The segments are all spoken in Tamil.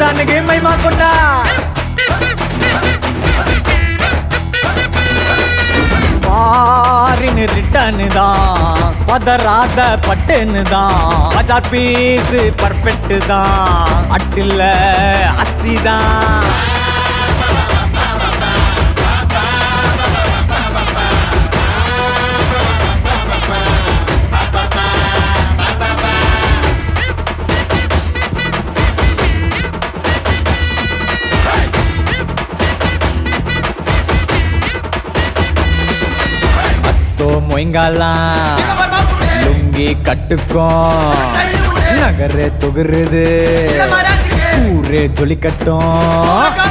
அன்னைக்கு மைமா கொண்டா பாரின்னு ரிட்டர்னு தான் பதறாத பட்டுன்னு தான் மஜா பீஸ் பர்ஃபெக்ட் தான் அட்டில்ல அசி தான் தோ மொயங்காலாம் லுங்கி கட்டுக்கும் நகரு தொகுருது ஊரே ஜொலிக்கட்டும்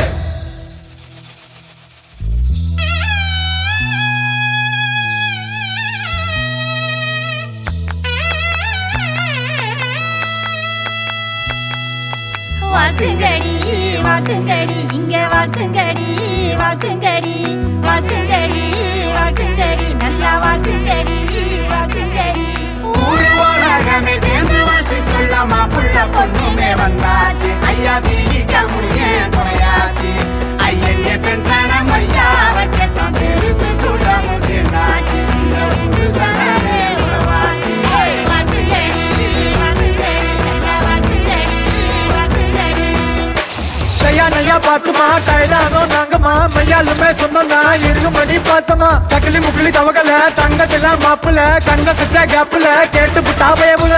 வாழ்த்துங்கடி வாழ்த்துங்கடி இங்க வாழ்த்துங்கடி வாழ்த்துங்கடி வாழ்த்துங்கடி வாழ்த்துங்கடி நல்லா வாழ்த்துங்கடி வாழ்த்துங்கடி ஊரு உலகமே சேர்ந்து வாழ்த்து சொல்லாமா புள்ள பொண்ணுமே வந்தாச்சு ஐயா தீடிக்க முடிய துணையாச்சு ஐயடிய பென்சனம் ஐயா வைக்கத்தான் பெருசு கூட்டமும் சேர்ந்தாச்சு இந்த ஊரு சனமே உறவாச்சு வாழ்த்துங்கடி வாழ்த்துங்கடி நல்லா வாழ்த்துங்கடி வாழ்த்துங்கடி கையா நையா பாத்துமா கைலானோ நாங்கம்மா மையாலுமே சொன்னோம்னா இருக்கும்படி பாசமா தக்கிலி முக்கிலி தவகல தங்கத்துல மாப்புல கண்ண சச்சா கேப்புல கேட்டு புட்டா பயமுல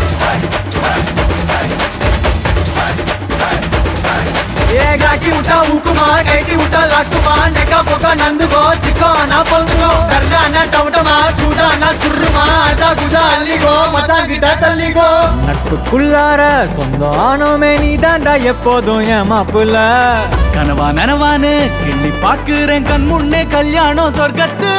ஏ காக்கி விட்டா ஊக்குமா கைட்டி விட்டா லாக்குமா நெக்கா பொக்கா நந்துகோ சிக்கோ அண்ணா பல்துகோ கர்ணா அண்ணா டவுட்டமா சூடா அண்ணா சுருமா அஜா குஜா அள்ளிகோ மச்சான் கிட்ட தள்ளிகோ நட்புக்குள்ளார சொந்தம் ஆனோமே நீ தாண்டா எப்போதும் என் மாப்புல கனவா நனவான்னு கிள்ளி பாக்குறேன் கண் முன்னே கல்யாணம் சொர்க்கத்துல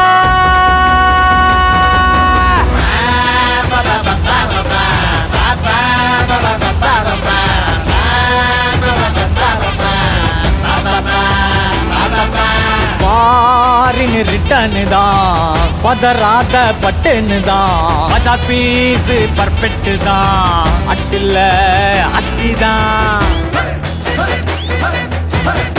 பாரின்னு ரிட்டர்னு தான் பதறாத பட்டுன்னு தான் மஜா பீஸ் பர்ஃபெக்ட் தான் அட்டில்ல அசி தான்